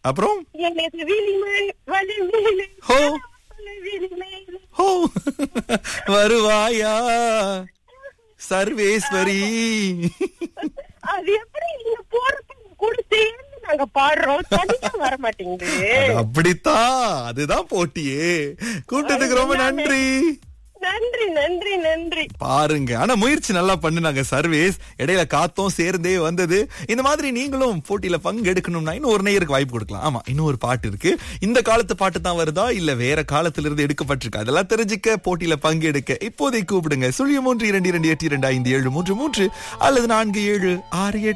அப்புறம் எனது விழிமை வலிமையிலே ஹோ விழிமையிலே ஹோ வருவாயா சர்வேஸ்வரி அது எப்படி நீங்க போறப்ப கூட சேர்ந்து நாங்க பாடுறோம் தனியா வர மாட்டேங்குது அது அப்படித்தான் அதுதான் போட்டியே கூட்டத்துக்கு ரொம்ப நன்றி நன்றி நன்றி நன்றி பாருங்க ஆனா முயற்சி நல்லா பண்ணுனாங்க சர்வீஸ் இடையில காத்தும் சேர்ந்தே வந்தது இந்த மாதிரி நீங்களும் போட்டியில பங்கெடுக்கணும்னா இன்னும் ஒரு நேயருக்கு வாய்ப்பு கொடுக்கலாம் ஆமா இன்னும் ஒரு பாட்டு இருக்கு இந்த காலத்து பாட்டு தான் வருதா இல்ல வேற காலத்துல இருந்து எடுக்கப்பட்டிருக்கு அதெல்லாம் தெரிஞ்சுக்க போட்டியில பங்கெடுக்க இப்போதை கூப்பிடுங்க சுழியம் மூன்று இரண்டு இரண்டு எட்டு இரண்டு ஐந்து ஏழு மூன்று மூன்று அல்லது நான்கு ஏழு ஆறு எட்டு